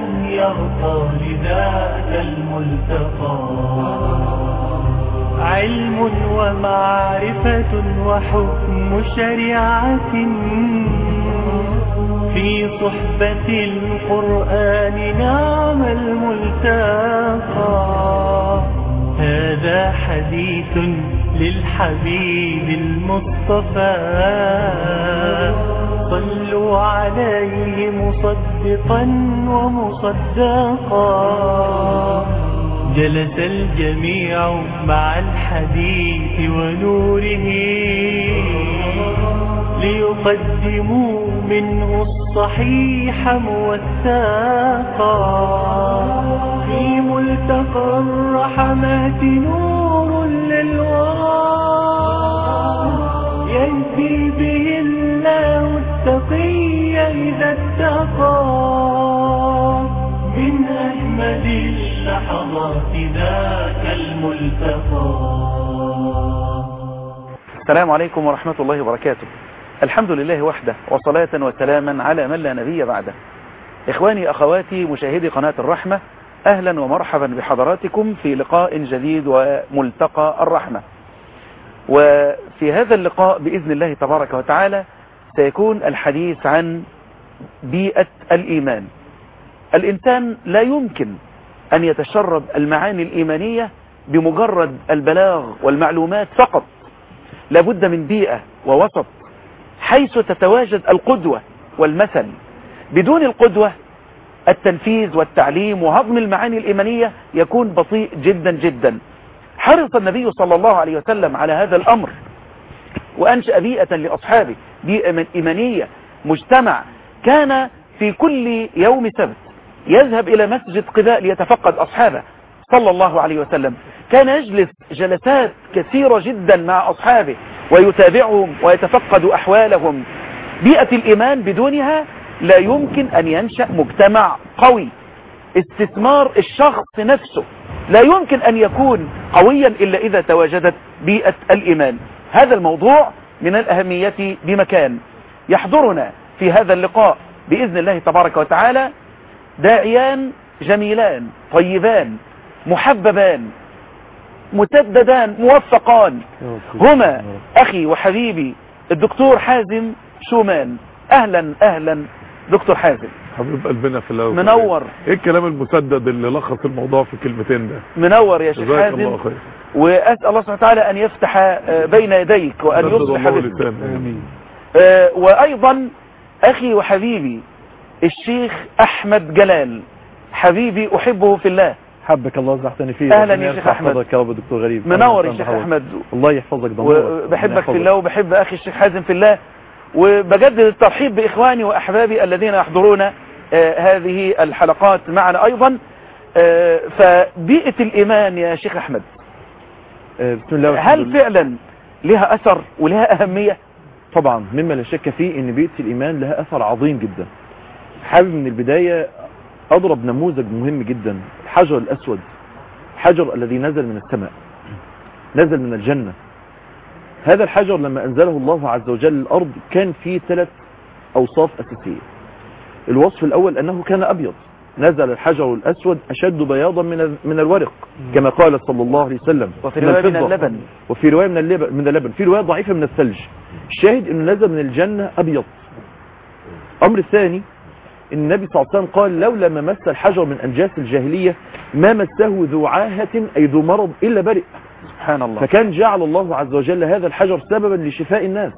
يرقى لذاك الملتقى علم ومعرفة وحكم شريعة في صحبة القرآن نعم الملتقى هذا حديث للحبيب المصطفى صلوا عليه مصدقا ومصدقا جلس الجميع مع الحديث ونوره ليقدموا منه الصحيح موثاقا في ملتقى الرحمات نور للورى يهدي به الله التقي إذا اتقى من أجمل اللحظات ذاك الملتقى السلام عليكم ورحمة الله وبركاته الحمد لله وحده وصلاة وسلاما على من لا نبي بعده إخواني أخواتي مشاهدي قناة الرحمة أهلا ومرحبا بحضراتكم في لقاء جديد وملتقى الرحمة وفي هذا اللقاء بإذن الله تبارك وتعالى سيكون الحديث عن بيئة الإيمان الإنسان لا يمكن أن يتشرب المعاني الإيمانية بمجرد البلاغ والمعلومات فقط لابد من بيئة ووسط حيث تتواجد القدوة والمثل بدون القدوة التنفيذ والتعليم وهضم المعاني الإيمانية يكون بطيء جدا جدا حرص النبي صلى الله عليه وسلم على هذا الأمر وأنشأ بيئة لأصحابه بيئة إيمانية مجتمع كان في كل يوم سبت يذهب إلى مسجد قباء ليتفقد أصحابه صلى الله عليه وسلم كان يجلس جلسات كثيرة جدا مع أصحابه ويتابعهم ويتفقد أحوالهم بيئة الإيمان بدونها لا يمكن أن ينشأ مجتمع قوي استثمار الشخص نفسه لا يمكن أن يكون قويا إلا إذا تواجدت بيئة الإيمان هذا الموضوع من الأهمية بمكان يحضرنا في هذا اللقاء بإذن الله تبارك وتعالى داعيان جميلان طيبان محببان مسددان موفقان هما أخي وحبيبي الدكتور حازم شومان أهلا أهلا دكتور حازم حبيب قلبنا في الاول منور ايه الكلام المسدد اللي لخص الموضوع في كلمتين ده منور يا شيخ جزاك الله حازم خير وأسأل الله سبحانه وتعالى أن يفتح آه، بين يديك وأن سدد يصلح الله بك لسانه. امين آه، وأيضا أخي وحبيبي الشيخ أحمد جلال حبيبي أحبه في الله حبك الله زحتني فيه أهلا ربنا يا شيخ يرفع أحمد. قدرك يا رب دكتور غريب منور يا أهلا شيخ وسهلا. أحمد الله يحفظك ضميرك وبحبك في الله وبحب أخي الشيخ حازم في الله وبجدد الترحيب بإخواني وأحبابي الذين يحضرون آه، هذه الحلقات معنا أيضا آه، فبيئة الإيمان يا شيخ أحمد آه، بسم الله والحمد هل لله. فعلا لها أثر ولها أهمية طبعا مما لا شك فيه ان بيئة الايمان لها اثر عظيم جدا حابب من البداية اضرب نموذج مهم جدا الحجر الاسود الحجر الذي نزل من السماء نزل من الجنة هذا الحجر لما انزله الله عز وجل الارض كان فيه ثلاث اوصاف اساسية الوصف الاول انه كان ابيض نزل الحجر الاسود اشد بياضا من من الورق كما قال صلى الله عليه وسلم وفي رواية من الفضة. اللبن وفي رواية من اللبن, من اللبن في رواية ضعيفة من الثلج الشاهد انه نزل من الجنة ابيض امر الثاني ان النبي صلى الله عليه وسلم قال لولا ما مس الحجر من انجاس الجاهلية ما مسه ذو عاهة اي ذو مرض الا برئ سبحان الله فكان جعل الله عز وجل هذا الحجر سببا لشفاء الناس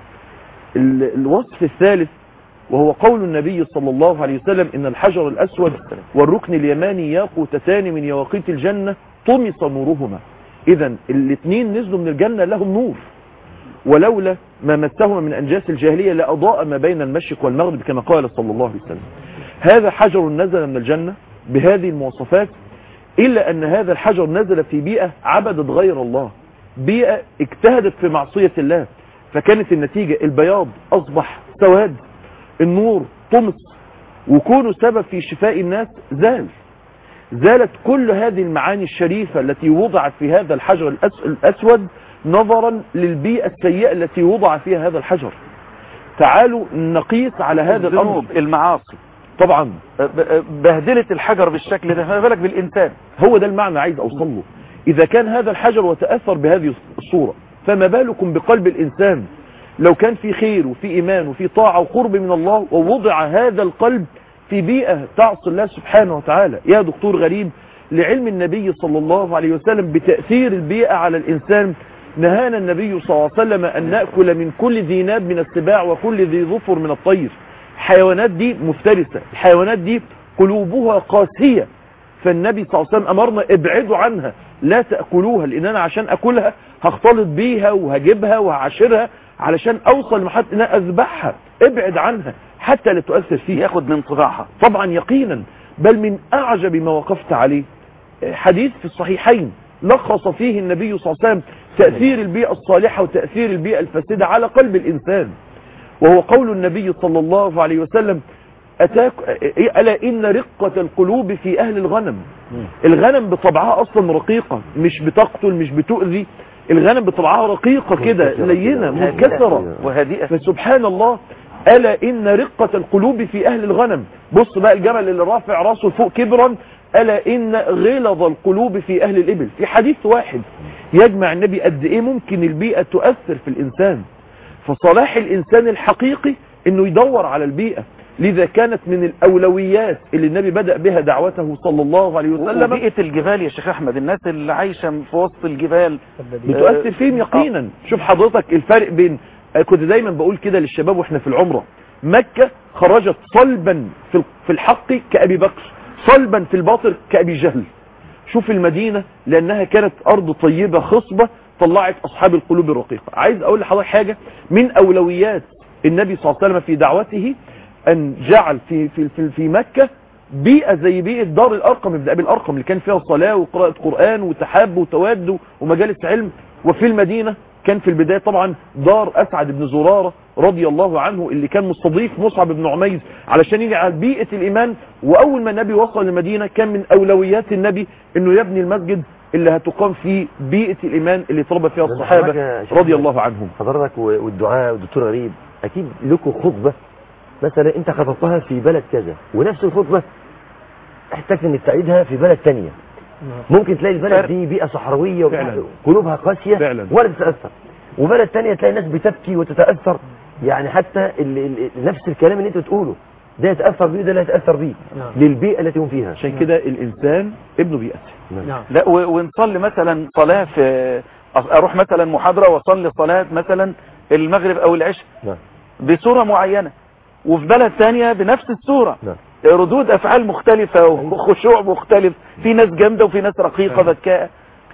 ال- الوصف الثالث وهو قول النبي صلى الله عليه وسلم ان الحجر الاسود والركن اليماني ياقوتتان من يواقيت الجنة طمس نورهما اذا الاثنين نزلوا من الجنة لهم نور ولولا ما مسهما من انجاس الجاهلية لاضاء ما بين المشرق والمغرب كما قال صلى الله عليه وسلم هذا حجر نزل من الجنة بهذه المواصفات إلا أن هذا الحجر نزل في بيئة عبدت غير الله بيئة اجتهدت في معصية الله فكانت النتيجة البياض أصبح سواد النور طمس وكونه سبب في شفاء الناس زال زالت كل هذه المعاني الشريفة التي وضعت في هذا الحجر الأس- الأسود نظرا للبيئة السيئة التي وضع فيها هذا الحجر تعالوا نقيس على هذا الأمر الذنوب المعاصي طبعا ب- بهدلت الحجر بالشكل ده فما بالك بالإنسان هو ده المعنى عايز اوصل له اذا كان هذا الحجر وتأثر بهذه الصورة فما بالكم بقلب الانسان لو كان في خير وفي ايمان وفي طاعة وقرب من الله ووضع هذا القلب في بيئة تعصي الله سبحانه وتعالى يا دكتور غريب لعلم النبي صلى الله عليه وسلم بتأثير البيئة على الانسان نهانا النبي صلى الله عليه وسلم ان نأكل من كل ذي ناب من السباع وكل ذي ظفر من الطير الحيوانات دي مفترسة الحيوانات دي قلوبها قاسية فالنبي صلى الله عليه وسلم امرنا ابعدوا عنها لا تأكلوها لان انا عشان اكلها هختلط بيها وهجيبها وهعاشرها علشان اوصل لمحط ان أنا اذبحها ابعد عنها حتى لا تؤثر فيها ياخد من طباعها طبعا يقينا بل من اعجب ما وقفت عليه حديث في الصحيحين لخص فيه النبي صلى الله عليه وسلم تأثير البيئة الصالحة وتأثير البيئة الفاسدة على قلب الإنسان وهو قول النبي صلى الله عليه وسلم أتاك ألا إن رقة القلوب في أهل الغنم الغنم بطبعها أصلا رقيقة مش بتقتل مش بتؤذي الغنم بطبعها رقيقة كده لينة منكسرة وهادئة فسبحان الله ألا إن رقة القلوب في أهل الغنم بص بقى الجمل اللي رافع راسه فوق كبرا ألا إن غلظ القلوب في أهل الإبل في حديث واحد يجمع النبي قد إيه ممكن البيئة تؤثر في الإنسان فصلاح الإنسان الحقيقي إنه يدور على البيئة لذا كانت من الأولويات اللي النبي بدأ بها دعوته صلى الله عليه وسلم وبيئة الجبال يا شيخ أحمد الناس اللي عايشة في وسط الجبال بتؤثر فيهم يقينا شوف حضرتك الفرق بين كنت دايما بقول كده للشباب واحنا في العمرة مكة خرجت صلبا في في الحق كأبي بكر صلبا في الباطل كأبي جهل شوف المدينة لأنها كانت أرض طيبة خصبة طلعت أصحاب القلوب الرقيقة عايز أقول لحضرتك حاجة من أولويات النبي صلى الله عليه وسلم في دعوته أن جعل في, في, في, في مكة بيئة زي بيئة دار الأرقم ابن أبي الأرقم اللي كان فيها صلاة وقراءة قرآن وتحاب وتواد ومجالس علم وفي المدينة كان في البداية طبعا دار أسعد بن زرارة رضي الله عنه اللي كان مستضيف مصعب بن عميز علشان يجي على بيئة الإيمان وأول ما النبي وصل للمدينة كان من أولويات النبي أنه يبني المسجد اللي هتقام فيه بيئة الإيمان اللي تربى فيها الصحابة رضي الله عنهم حضرتك والدعاء والدكتور غريب أكيد لكم خطبة مثلا أنت خطبتها في بلد كذا ونفس الخطبة احتاج انك تعيدها في بلد تانية ممكن تلاقي البلد دي بيئة صحراوية فعلا. وقلوبها قاسية فعلا. ولا تتأثر وبلد تانية تلاقي ناس بتبكي وتتأثر يعني حتى ال ال نفس الكلام اللي انت بتقوله ده يتأثر بيه ده لا يتأثر بيه للبيئة التي هم فيها عشان كده الإنسان ابن بيئته نعم. لا و- ونصلي مثلا صلاة في أروح مثلا محاضرة وأصلي صلاة مثلا المغرب أو العشاء نعم. بصورة معينة وفي بلد تانية بنفس الصورة نعم. ردود أفعال مختلفة وخشوع مختلف في ناس جامدة وفي ناس رقيقة ذكاء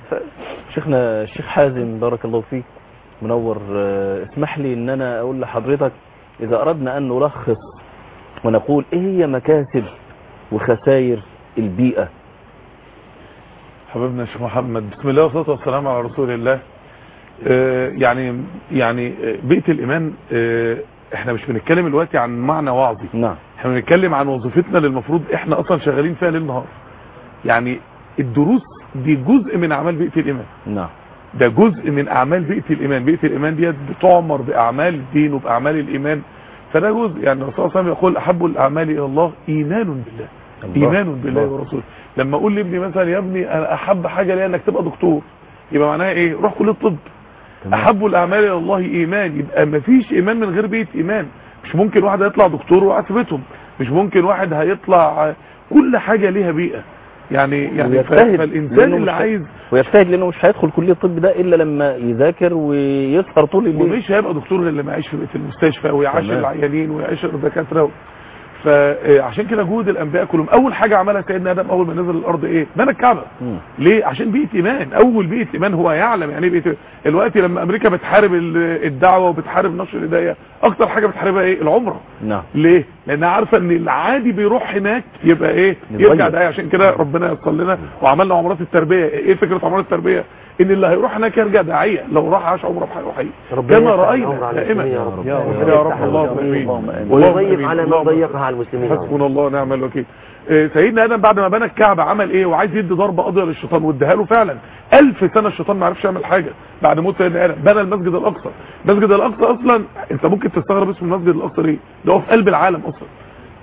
شيخنا الشيخ حازم بارك الله فيك منور آه، اسمح لي ان انا اقول لحضرتك اذا اردنا ان نلخص ونقول ايه هي مكاسب وخسائر البيئة حبيبنا الشيخ محمد بسم الله والصلاه والسلام على رسول الله آه، يعني يعني آه، بيئه الايمان آه، احنا مش بنتكلم دلوقتي عن معنى وعظي نعم احنا بنتكلم عن وظيفتنا اللي المفروض احنا اصلا شغالين فيها ليل نهار يعني الدروس دي جزء من اعمال بيئه الايمان نعم ده جزء من اعمال بيئه الايمان بيئه الايمان ديت بتعمر باعمال الدين وباعمال الايمان فده جزء يعني الرسول صلى الله عليه وسلم يقول احب الاعمال الى الله ايمان بالله الله. ايمان بالله الله. ورسوله لما اقول لابني مثلا يا ابني انا احب حاجه ليا انك تبقى دكتور يبقى معناها ايه روح كليه الطب احب الاعمال الى الله ايمان يبقى مفيش ايمان من غير بيئه ايمان مش ممكن واحد هيطلع دكتور وقاعد في بيتهم مش ممكن واحد هيطلع كل حاجه ليها بيئه يعني يعني ف- ويجتهد فالانسان لأنه اللي مش- عايز ويجتهد لانه مش هيدخل كلية الطب ده الا لما يذاكر ويسهر طول الليل ومش هيبقى دكتور غير لما يعيش في في المستشفى ويعاشر تمام. العيانين ويعاشر الدكاتره فعشان كده جهود الانبياء كلهم اول حاجه عملها سيدنا ادم اول ما نزل الارض ايه بنى الكعبه مم. ليه عشان بيئه ايمان اول بيئه ايمان هو يعلم يعني ايه بيئه إيمان. دلوقتي لما امريكا بتحارب ال- الدعوه وبتحارب نشر الهدايه اكتر حاجه بتحاربها ايه العمره نعم ليه لانها عارفه ان العادي بيروح هناك يبقى ايه يتغير. يرجع ده عشان كده ربنا يصل لنا وعملنا عمرات التربيه ايه فكره عمرات التربيه ان اللي هيروح هناك يرجع داعيه لو راح عاش عمره هيروح حقيقي ربنا كما يفتح راينا العمر على دائما المسلمين يا رب. يا رب اللهم يفتح امين اللهم آمين. اللهم ويضيق آمين. على من اللهم ضيقها على المسلمين يا رب. حسبنا الله ونعم الوكيل آه، سيدنا ادم بعد ما بنى الكعبه عمل ايه وعايز يدي ضربه قاضيه للشيطان واداها له فعلا ألف سنه الشيطان ما عرفش يعمل حاجه بعد موت سيدنا ادم بنى المسجد الاقصى المسجد الاقصى اصلا انت ممكن تستغرب اسم المسجد الاقصى ليه ده هو في قلب العالم اصلا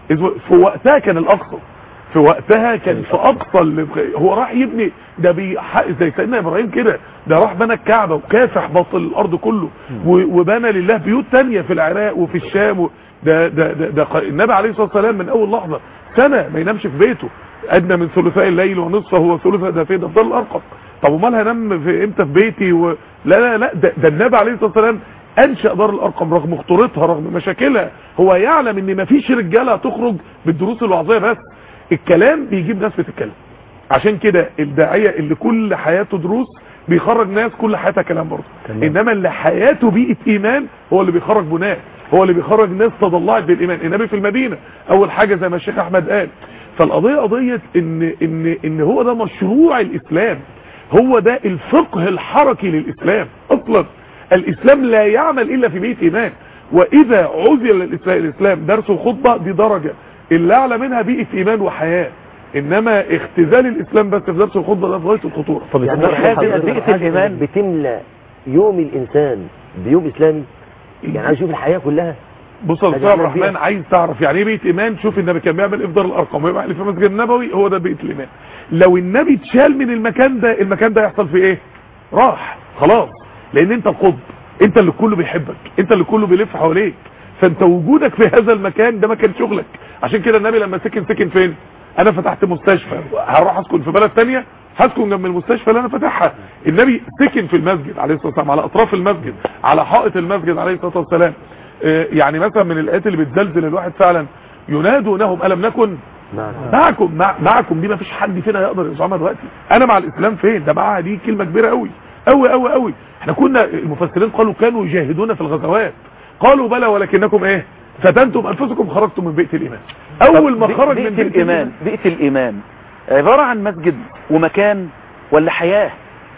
إذ- في وقتها كان الاقصى في وقتها كان في اقصى اللي هو راح يبني ده بيح... زي سيدنا ابراهيم كده ده راح بنى الكعبه وكافح باطل الارض كله و... وبنى لله بيوت تانية في العراق وفي الشام و... ده ده ده, ده ق- النبي عليه الصلاه والسلام من اول لحظه سنه ما ينامش في بيته ادنى من ثلثاء الليل ونصفه هو ثلثاء ده فين ده افضل الارقم طب امال هنام في امتى في بيتي و... لا لا لا ده, ده النبي عليه الصلاه والسلام انشا دار الارقم رغم خطورتها رغم مشاكلها هو يعلم ان مفيش رجاله هتخرج بالدروس الوعظيه بس الكلام بيجيب ناس بتتكلم عشان كده الداعيه اللي كل حياته دروس بيخرج ناس كل حياتها كلام برضه انما اللي حياته بيئه ايمان هو اللي بيخرج بناء هو اللي بيخرج ناس تضلعت بالايمان النبي في المدينه اول حاجه زي ما الشيخ احمد قال فالقضيه قضيه ان ان ان هو ده مشروع الاسلام هو ده الفقه الحركي للاسلام اصلا الاسلام لا يعمل الا في بيئه ايمان واذا عزل الاسلام الاسلام درس وخطبه دي درجه اللي اعلى منها بيئه ايمان وحياه انما اختزال الاسلام بس في درس الخطبه ده في غايه الخطوره طب يعني اسمح لي حاجة- حضرتك- بيئة حاجة الإيمان. بتملى يوم الإنسان بيوم إسلامي يعني عايز يشوف الحياة كلها بص يا هذه استاذ احنا الرحمن بيئة. عايز تعرف يعني ايه بيئه ايمان شوف النبي كان بيعمل افضل الارقام ويبقى اللي في المسجد النبوي هو ده بيئه الايمان لو النبي اتشال من المكان ده المكان ده يحصل فيه ايه راح خلاص لان انت القطب انت اللي كله بيحبك انت اللي كله بيلف حواليك فانت وجودك في هذا المكان ده مكان شغلك عشان كده النبي لما سكن سكن فين انا فتحت مستشفى هروح اسكن في بلد تانية هسكن جنب المستشفى اللي انا فاتحها النبي سكن في المسجد عليه الصلاه والسلام على اطراف المسجد على حائط المسجد عليه الصلاه والسلام آه، يعني مثلا من الايات اللي بتزلزل الواحد فعلا ينادونهم الم نكن نعم معكم مع معكم دي ما فيش حد فينا يقدر يزعمها دلوقتي انا مع الاسلام فين ده معاها دي كلمه كبيره قوي قوي قوي قوي احنا كنا المفسرين قالوا كانوا يجاهدون في الغزوات قالوا بلى ولكنكم ايه فتنتم انفسكم خرجتم من بيئه الايمان اول ما طب خرج بيئة من بيئه الإيمان بيئة الإيمان عبارة عن مسجد ومكان ولا حياة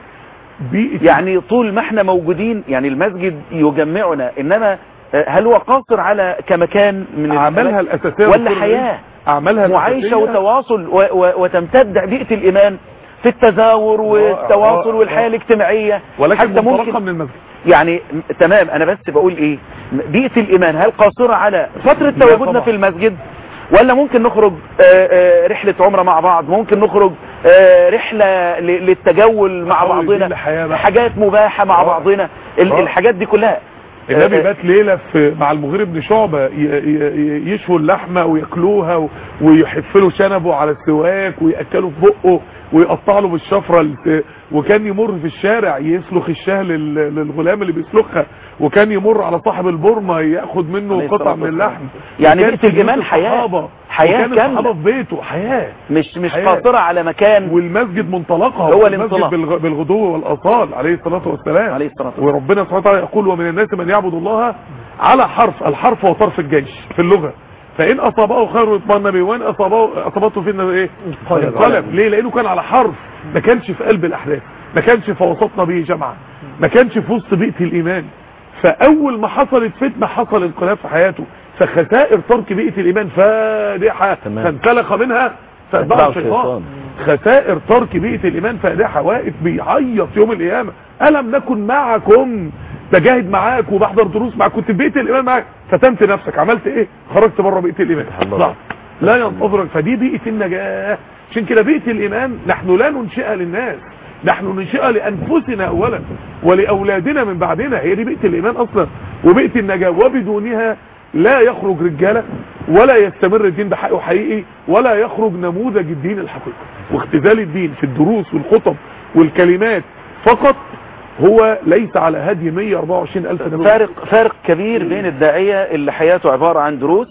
بيئه يعني طول ما احنا موجودين يعني المسجد يجمعنا إنما آه، هل هو قاصر على كمكان من اعمالها الأماكن الاساسيه ولا دكتور حياة رئيس، اعمالها معايشة الأساسية وتواصل و و وتمتد بيئة الإيمان في التزاور والتواصل رائع. والحياة الاجتماعية ولكن حتى منطلقه ممكن من المسجد يعني م- تمام انا بس بقول ايه م- بيئة الايمان هل قاصرة على فترة لا تواجدنا طبعا. في المسجد ولا ممكن نخرج آه، آه، رحلة عمرة مع بعض ممكن نخرج آه، رحلة ل- للتجول مع حاول يدين بعضنا الحياة بقى. حاجات مباحة مع رائع. بعضنا ال- رائع. الحاجات دي كلها النبي آه، بات ليلة في مع المغير بن شعبة ي- ي- يشووا اللحمة وياكلوها و- ويحفلوا شنبه على السواك ويأكلوا في بقه ويقطع له بالشفرة الت- وكان يمر في الشارع يسلخ الشاه لل- للغلام اللي بيسلخها وكان يمر على صاحب البرمة ياخد منه عليه قطع الصلاة من والسلام. اللحم يعني وكان بيئة في بيوت الإيمان حياة. الصحابة حياة وكان كاملة. الصحابة في بيته حياة مش مش حياة. قاصرة على مكان والمسجد منطلقها هو المسجد الانطلاق. بالغ- بالغدو والآصال عليه الصلاة والسلام عليه الصلاة والسلام. وربنا سبحانه وتعالى يقول ومن الناس من يعبد الله على حرف الحرف هو طرف الجيش في اللغة فإن أصابه خير اطمأن به وإن أصابه أصابته فينا إيه انقلب ليه لأنه كان على حرف ما كانش في قلب الأحداث ما كانش في وسطنا به جمعة ما كانش في وسط بيئة الإيمان فأول ما حصلت فتنة حصل انقلاب في حياته فخسائر ترك بيئة الإيمان فادحة تمام. فانسلخ منها فأتبعه أتبعه الشيطان الشيطان. خسائر ترك بيئة الإيمان فادحة واقف بيعيط يوم القيامة ألم نكن معكم بجاهد معاك وبحضر دروس معاك كنت في بيئة الإيمان معاك فتنت نفسك عملت إيه خرجت بره بيئة الإيمان الله. ضعف. لا ينتظرك فدي بيئة النجاة عشان كده بيئة الإيمان نحن لا ننشئها للناس نحن ننشئها لأنفسنا أولا ولأولادنا من بعدنا هي دي بيئة الإيمان أصلا وبيئة النجاة وبدونها لا يخرج رجالة ولا يستمر الدين بحقه حقيقي ولا يخرج نموذج الدين الحقيقي واختزال الدين في الدروس والخطب والكلمات فقط هو ليس على هدي 124 ألف نموذج فارق فارق كبير بين الداعية اللي حياته عبارة عن دروس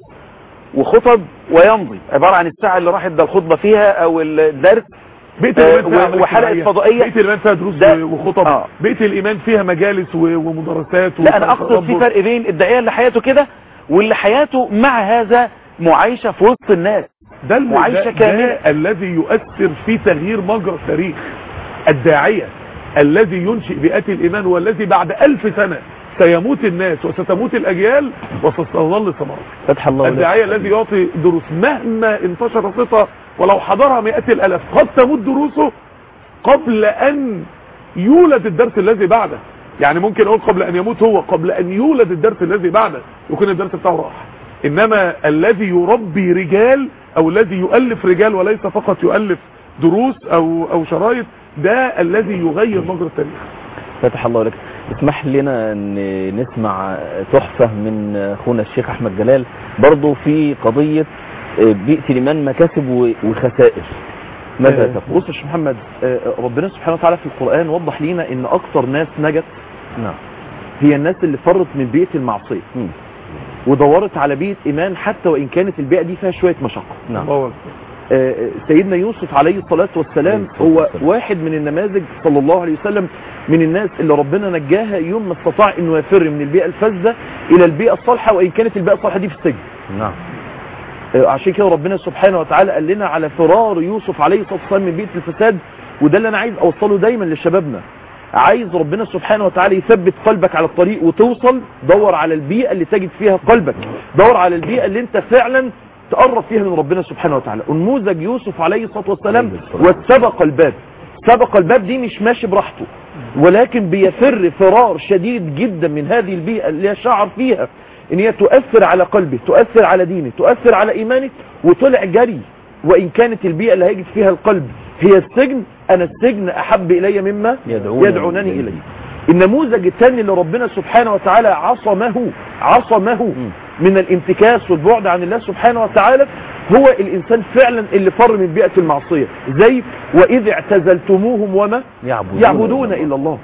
وخطب ويمضي عبارة عن الساعة اللي راح ادى الخطبة فيها او الدرس بيئة آه، الإيمان فيها و- أعمال وحلقة اجتماعية. فضائية. بيئة الإيمان فيها دروس ده- وخطب آه. بيئة الإيمان فيها مجالس و- ومدرسات لا انا اقصد في وتدبر. فرق بين الداعية اللي حياته كده واللي حياته مع هذا معايشة في وسط الناس ده الم- معايشة ده- كاملة. ده الذي يؤثر في تغيير مجرى التاريخ الداعية الذي ينشئ بيئات الإيمان والذي بعد ألف سنة سيموت الناس وستموت الأجيال وستظل ثمرة فتح الله لك. الداعية الذي يعطي دروس مهما انتشر صفة ولو حضرها مئات الألاف قد تموت دروسه قبل أن يولد الدرس الذي بعده يعني ممكن أقول قبل أن يموت هو قبل أن يولد الدرس الذي بعده يكون الدرس بتاعه راح انما الذي يربي رجال او الذي يؤلف رجال وليس فقط يؤلف دروس او او شرايط ده الذي يغير مجرى التاريخ فتح الله لك اسمح لنا ان نسمع تحفة من اخونا الشيخ احمد جلال برضو في قضية بيئة الإيمان مكاسب و- وخسائر ماذا آه، تقول بص يا شيخ محمد آه، ربنا سبحانه وتعالى في القرآن وضح لينا ان اكتر ناس نجت نعم هي الناس اللي فرت من بيئة المعصية مم. ودورت على بيئة ايمان حتى وان كانت البيئة دي فيها شوية مشقة نعم الله أكبر. آه، سيدنا يوسف عليه الصلاة والسلام عليه الصلاة هو والسلام. واحد من النماذج صلى الله عليه وسلم من الناس اللي ربنا نجاها يوم ما استطاع انه يفر من البيئة الفاسدة الى البيئة الصالحة وان كانت البيئة الصالحة دي في السجن نعم آه، عشان كده ربنا سبحانه وتعالى قال لنا على فرار يوسف عليه الصلاة والسلام من بيئة الفساد وده اللي انا عايز اوصله دايما لشبابنا عايز ربنا سبحانه وتعالى يثبت قلبك على الطريق وتوصل دور على البيئة اللي تجد فيها قلبك دور على البيئة اللي انت فعلا تقرب فيها من ربنا سبحانه وتعالى انموذج يوسف عليه الصلاة والسلام واتسبق الباب سبق الباب دي مش ماشي براحته ولكن بيفر فرار شديد جدا من هذه البيئة اللي شعر فيها ان هي تؤثر على قلبه تؤثر على دينه تؤثر على ايمانه وطلع جري وان كانت البيئة اللي هيجد فيها القلب هي السجن انا السجن احب الي مما يدعونني يدعونني إليه. اليه النموذج الثاني اللي ربنا سبحانه وتعالى عصمه عصمه من الانتكاس والبعد عن الله سبحانه وتعالى هو الانسان فعلا اللي فر من بيئة المعصية زي واذ اعتزلتموهم وما يعبدون, يعبدون الا الله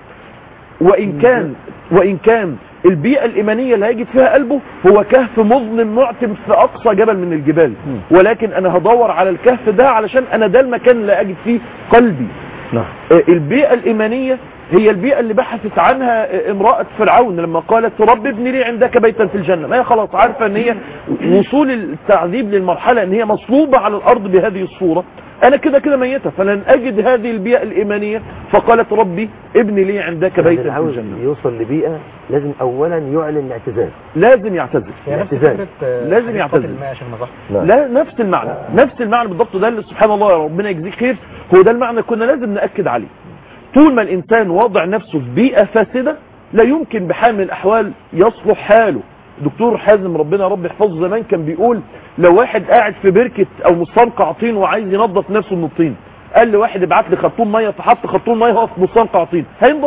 وان كان وان كان البيئة الإيمانية اللي هيجد فيها قلبه هو كهف مظلم معتم في أقصى جبل من الجبال ولكن أنا هدور على الكهف ده علشان أنا ده المكان اللي أجد فيه قلبي نعم آه، البيئة الإيمانية هي البيئة اللي بحثت عنها آه، امرأة فرعون لما قالت رب ابن لي عندك بيتا في الجنة ما هي خلاص عارفة ان هي وصول التعذيب للمرحلة ان هي مصلوبة على الارض بهذه الصورة انا كده كده ميتة فلن اجد هذه البيئة الايمانية فقالت ربي ابن لي عندك اللي بيتا في عاوز الجنة يوصل لبيئة لازم اولا يعلن الاعتزال لازم يعتذر هي نفس الاعتزال. فكرة آه، لازم حديث يعتزل. قاتل الماء يا شيخنا صح؟ نعم. لا نفس المعنى نفس المعنى بالضبط ده اللي سبحان الله يا ربنا يجزيك خير هو ده المعنى كنا لازم نأكد عليه طول ما الإنسان وضع نفسه في بيئة فاسدة لا يمكن بحال من الأحوال يصلح حاله دكتور حازم ربنا يا رب يحفظه زمان كان بيقول لو واحد قاعد في بركة أو مستنقع طين وعايز ينظف نفسه من الطين قال لي واحد ابعت لي خرطوم ميه فحط خرطوم ميه هو في مستنقع طين هينضف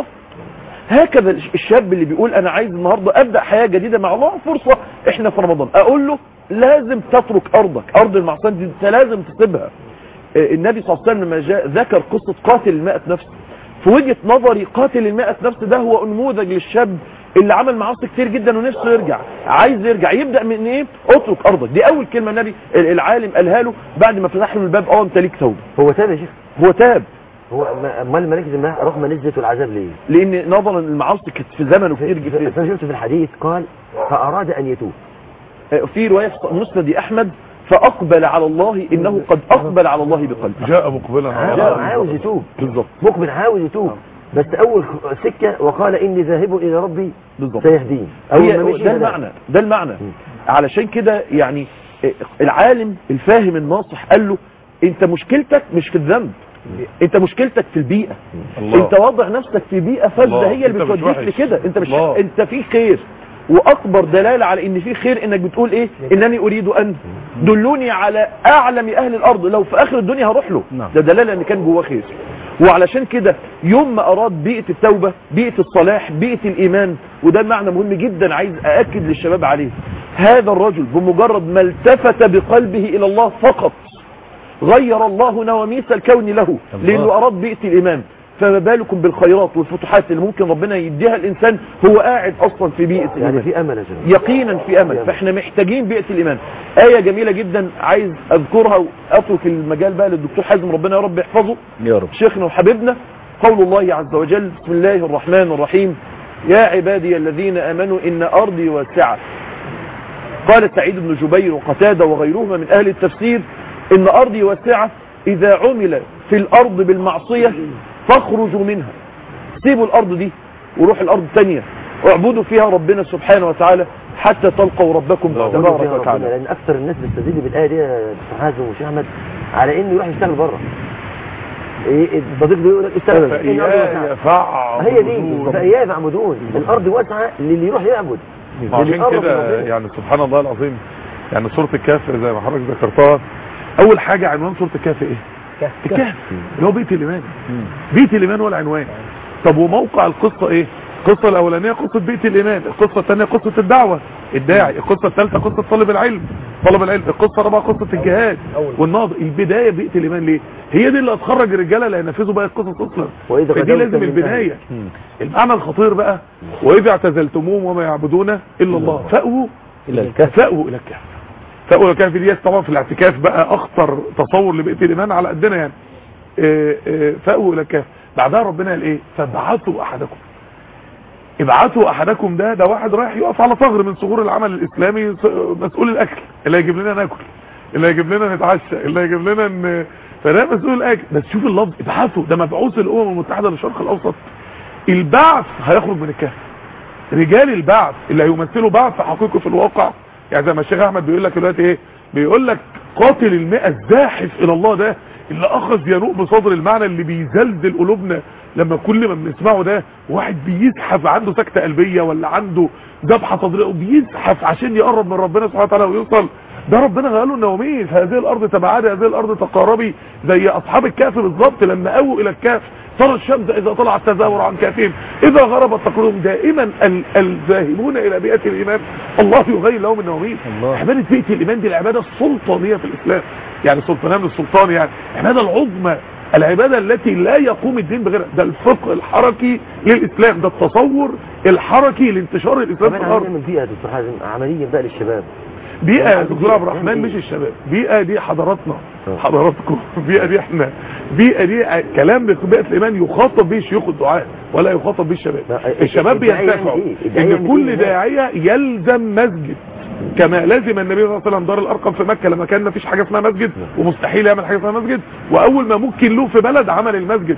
هكذا الشاب اللي بيقول انا عايز النهارده ابدا حياه جديده مع الله فرصه احنا في رمضان اقول له لازم تترك ارضك ارض المعصيه دي انت لازم تسيبها آه، النبي صلى الله عليه وسلم لما جاء ذكر قصه قاتل المائة نفس في وجهه نظري قاتل المائة نفس ده هو نموذج للشاب اللي عمل معاصي كتير جدا ونفسه يرجع عايز يرجع يبدا من ايه اترك ارضك دي اول كلمه النبي العالم قالها له بعد ما فتح له الباب اه انت ليك توبه هو تاب يا شيخ هو تاب هو ما- امال ملائكة الماء رغم نزلة العذاب ليه لان نظرا المعاصي كانت في زمنه كتير جدا فانا شفت في الحديث قال فاراد ان يتوب في رواية في مسند أحمد فأقبل على الله إنه قد أقبل على الله بقلبه جاء مقبلا على لا الله. عاوز يتوب بالظبط مقبل عاوز يتوب بس اول خ- سكة وقال اني ذاهب الى ربي بالظبط سيهدين هي اول ما مشي ده هداه. المعنى ده المعنى علشان كده يعني العالم الفاهم الناصح قال له انت مشكلتك مش في الذنب انت مشكلتك في البيئة الله. انت وضع نفسك في بيئة فاسدة الله. هي اللي انت مش بتوديك وحش. لكده انت مش الله. انت في خير واكبر دلالة على ان في خير انك بتقول ايه انني اريد ان دلوني على اعلم اهل الارض لو في اخر الدنيا هروح له نعم. ده دلالة ان كان جواه خير وعلشان كده يوم ما اراد بيئة التوبة بيئة الصلاح بيئة الايمان وده معنى مهم جدا عايز ااكد للشباب عليه هذا الرجل بمجرد ما التفت بقلبه الى الله فقط غير الله نواميس الكون له لانه اراد بيئة الايمان فما بالكم بالخيرات والفتوحات اللي ممكن ربنا يديها الانسان هو قاعد اصلا في بيئة يعني الايمان في امل يا شباب يقينا في امل فاحنا محتاجين بيئة الايمان آية جميلة جدا عايز اذكرها واترك المجال بقى للدكتور حازم ربنا يا رب يحفظه يا رب شيخنا وحبيبنا قول الله عز وجل بسم الله الرحمن الرحيم يا عبادي الذين امنوا ان ارضي واسعة قال سعيد بن جبير وقتادة وغيرهما من اهل التفسير ان ارضي واسعة اذا عمل في الارض بالمعصية فاخرجوا منها سيبوا الارض دي وروحوا الارض الثانية واعبدوا فيها ربنا سبحانه وتعالى حتى تلقوا ربكم قولوا فيها تبارك ربنا، وتعالى لان اكثر الناس بتستدل بالايه دي يا دكتور حازم وشيخ احمد على انه يروح يشتغل بره ايه الصديق بيقول لك اشتغل إن الأرض واسعة. فإياي فاعبدون. هي دي فاياه يعبدون الارض واسعه للي يروح يعبد للي عشان يقرب من كده ربنا. يعني سبحان الله العظيم يعني سورة الكهف زي ما حضرتك ذكرتها اول حاجة عنوان سورة الكهف ايه الكهف اللي هو بيت الايمان بيت الايمان هو العنوان طب وموقع القصة ايه القصة الاولانية قصة بيت الايمان القصة الثانية قصة الدعوة الداعي القصة الثالثة قصة طالب العلم طلب العلم القصة الرابعة قصة الجهاد والناظر البداية بيت الايمان ليه هي دي اللي هتخرج الرجالة اللي هينفذوا بقى القصص اصلا وإذا فدي قدمت لازم من البداية المعنى الخطير بقى واذا اعتزلتموهم وما يعبدون الا الله فأووا إلى الكهف فأووا الى الكهف فأووا الى الكهف دي طبعا في الاعتكاف بقى اخطر تصور لبيت الايمان على قدنا يعني آه، آه، فأووا الى الكهف بعدها ربنا قال ايه فابعثوا احدكم ابعثوا احدكم ده ده واحد رايح يقف على ثغر من ثغور العمل الاسلامي س- مسؤول الاكل اللي هيجيب لنا ناكل اللي هيجيب لنا نتعشى اللي هيجيب لنا ن... فده مسؤول الاكل بس شوف اللفظ ابعثوا ده مبعوث الامم المتحده للشرق الاوسط البعث هيخرج من الكهف رجال البعث اللي هيمثلوا بعث حقيقي في الواقع يعني زي ما الشيخ احمد بيقول لك دلوقتي ايه بيقول لك قاتل المئة الزاحف الى الله ده اللي اخذ ينوء بصدر المعنى اللي بيزلزل قلوبنا لما كل ما بنسمعه ده واحد بيزحف عنده سكتة قلبية ولا عنده ذبحة صدرية وبيزحف عشان يقرب من ربنا سبحانه وتعالى ويوصل ده ربنا قال له النومين في هذه الارض تبعادي هذه الارض تقاربي زي اصحاب الكهف بالظبط لما اووا الى الكهف ترى الشمس اذا طلعت تزاور عن كهفهم اذا غربت تقرهم دائما ال- الذاهبون الى بيئه الايمان الله يغير لهم النومين الله. عباده بيئه الايمان دي العباده السلطانيه في الاسلام يعني سلطانيه من السلطان يعني العباده العظمى العباده التي لا يقوم الدين بغيرها ده الفقه الحركي للاسلام ده التصور الحركي لانتشار الاسلام في كمان الارض عايزين من بيئة دكتور حازم عملية بقى للشباب بيئة يعني دكتور بيئة. عبد الرحمن يعني مش إيه؟ الشباب بيئة دي حضاراتنا آه. حضاراتكم بيئة دي احنا بيئة دي كلام بيئة الإيمان يخاطب به شيوخ الدعاء ولا يخاطب به الشباب لا، الشباب الداعية بينتفعوا يعني إيه؟ الداعية ان يعني كل إيه؟ داعية يلزم مسجد كما لازم النبي صلى الله عليه وسلم دار الارقم في مكة لما كان مفيش حاجة اسمها مسجد ومستحيل يعمل حاجة اسمها مسجد واول ما ممكن له في بلد عمل المسجد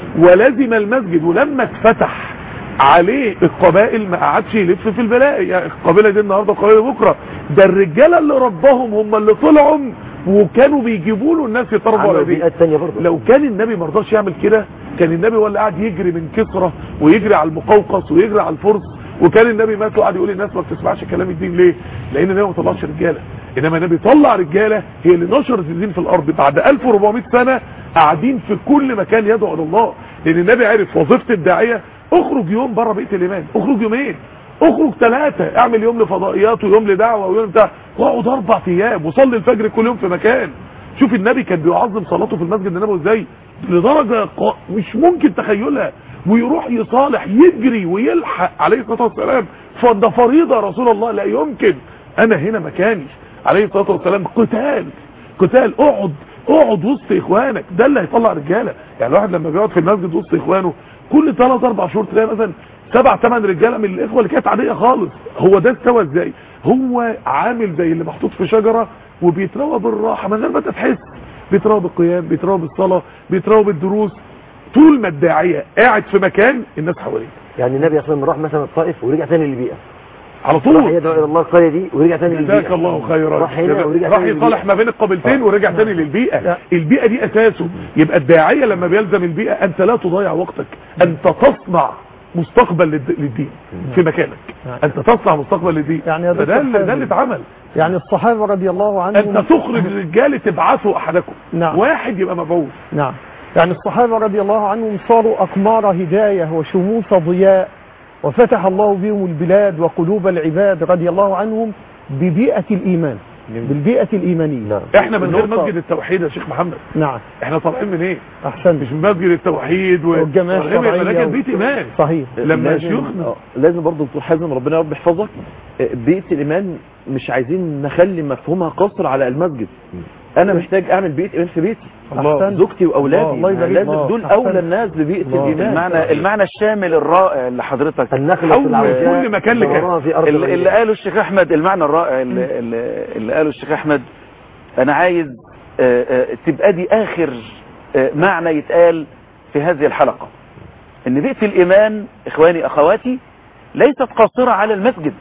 ولازم المسجد ولما اتفتح عليه القبائل ما قعدش يلف في البلاء يعني القبيله دي النهارده قبيله بكره ده الرجاله اللي ربهم هم اللي طلعوا وكانوا بيجيبوا له الناس يتربوا عملوا على دي بيئات تانية برضه لو كان النبي ما رضاش يعمل كده كان النبي ولا قاعد يجري من كسرى ويجري على المقوقس ويجري على الفرس وكان النبي مات وقعد يقول للناس ما بتسمعش كلام الدين ليه لان النبي ما طلعش رجاله انما النبي طلع رجاله هي اللي نشرت الدين في الارض بعد 1400 سنه قاعدين في كل مكان يدعو الى الله لان النبي عرف وظيفه الداعيه اخرج يوم بره بيت الايمان اخرج يومين اخرج ثلاثة اعمل يوم لفضائيات ويوم لدعوة ويوم بتاع واقعد اربع ايام وصلي الفجر كل يوم في مكان شوف النبي كان بيعظم صلاته في المسجد النبوي ازاي لدرجة قا- مش ممكن تخيلها ويروح يصالح يجري ويلحق عليه الصلاة والسلام فده فريضة يا رسول الله لا يمكن انا هنا مكاني عليه الصلاة والسلام قتال قتال اقعد اقعد وسط اخوانك ده اللي هيطلع رجاله يعني الواحد لما بيقعد في المسجد وسط اخوانه كل ثلاث اربع شهور تلاقي مثلا سبع ثمان رجاله من الاخوه اللي كانت عاديه خالص هو ده استوى ازاي هو عامل زي اللي محطوط في شجره وبيتروى بالراحه من غير ما تحس بيتروى بالقيام بيتروى بالصلاه بيتروى بالدروس طول ما الداعيه قاعد في مكان الناس حواليه يعني النبي صلى الله عليه وسلم راح مثلا الطائف ورجع تاني للبيئة على راح طول يدعو الى الله القرية دي ورجع تاني للبيئة جزاك الله خيرا راح هنا ورجع راح تاني يصالح للبيئة. ما بين القبيلتين ورجع تاني للبيئة البيئة دي اساسه يبقى الداعية لما بيلزم البيئة انت لا تضيع وقتك انت تصنع مستقبل للد- للدين في مكانك انت تصنع مستقبل للدين يعني يا فده دكتور اللي ده حازم. اللي اتعمل يعني الصحابة رضي الله عنهم انت تخرج رجاله تبعثوا احدكم نعم. واحد يبقى مبعوث نعم يعني الصحابة رضي الله عنهم صاروا أقمار هداية وشموس ضياء وفتح الله بهم البلاد وقلوب العباد رضي الله عنهم ببيئة الإيمان بالبيئة الإيمانية نعم احنا من غير نقطة. مسجد التوحيد يا شيخ محمد نعم احنا طالعين من ايه أحسنت مش من مسجد التوحيد و- والجماعة طالعين من الشرعية ملاك و- بيت ايمان صحيح لما لازم- شيوخنا آه، لازم برضه دكتور حازم ربنا يا رب يحفظك آه، بيئة الإيمان مش عايزين نخلي مفهومها قصر على المسجد أنا محتاج أعمل بيئة إيمان في بيتي أحسنت. زوجتي وأولادي الله يبارك لازم الله. دول أحسنت. أولى الناس ببيئة الله. الإيمان المعنى المعنى الشامل الرائع اللي حضرتك النخلة حول العوجاء كل مكان لك. ثمرها في أرض اللي, الغيب. اللي قاله الشيخ احمد المعنى الرائع اللي, اللي, اللي قاله الشيخ احمد انا عايز آه، آه، تبقى دي اخر آه، معنى يتقال في هذه الحلقة ان بيئة الايمان اخواني اخواتي ليست قاصرة على المسجد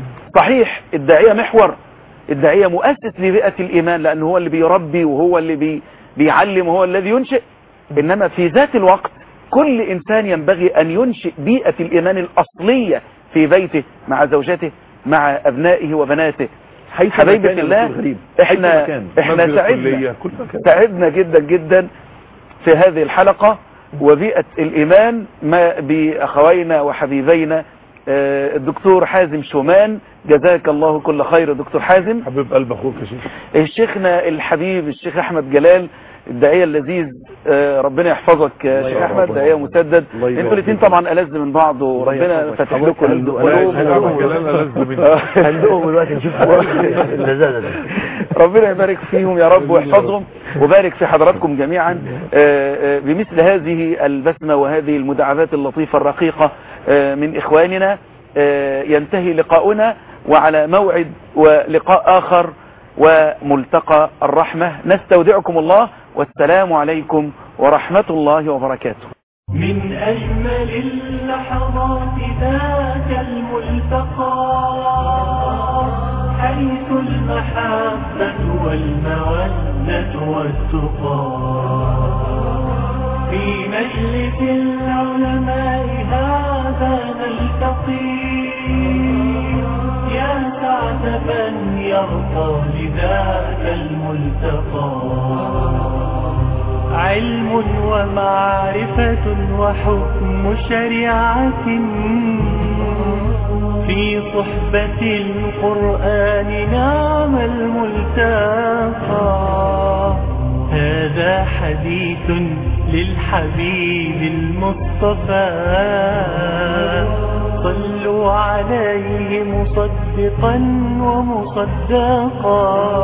صحيح الداعية محور الداعية مؤسس لبيئة الايمان لانه هو اللي بيربي وهو اللي بي بيعلم وهو الذي ينشئ انما في ذات الوقت كل انسان ينبغي ان ينشئ بيئة الايمان الاصلية في بيته مع زوجته مع ابنائه وبناته حيث حبايبة مكان يا الله دكتور غريب احنا حيث مكان. احنا مسجد سعدنا الكلية، كل مكان سعدنا جدا جدا في هذه الحلقة وبيئة الإيمان ما بأخوينا وحبيبينا آه، الدكتور حازم شومان جزاك الله كل خير دكتور حازم حبيب قلب اخوك يا شيخ الشيخنا الحبيب الشيخ أحمد جلال الداعية اللذيذ آه، ربنا يحفظك يا شيخ أحمد داعية مسدد الله يبارك انتوا الاثنين فيك. طبعا ألذ من بعض وربنا يحفظك. فتح حضرتك لكم عنده القلوب ألذ. أحمد جلال ألذ مني. عندهم دلوقتي نشوف اللذاذه دي ربنا يبارك فيهم يا رب ويحفظهم وبارك في حضراتكم جميعا آه، آه، بمثل هذه البسمة وهذه المداعبات اللطيفة الرقيقة آه، من إخواننا آه، ينتهي لقاؤنا وعلى موعد ولقاء آخر وملتقى الرحمة نستودعكم الله والسلام عليكم ورحمة الله وبركاته من أجمل اللحظات ذاك الملتقى حيث المحبة والمودة والتقى في مجلس العلماء هذا نلتقي يا سعد من يرقى لذاك الملتقى علم ومعرفة وحكم شريعة في صحبة القرآن نعم الملتقى هذا حديث للحبيب المصطفى صلوا عليه مصدقا ومصدقا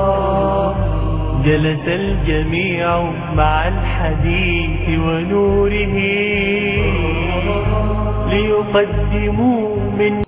جلس الجميع مع الحديث ونوره ليقدموا من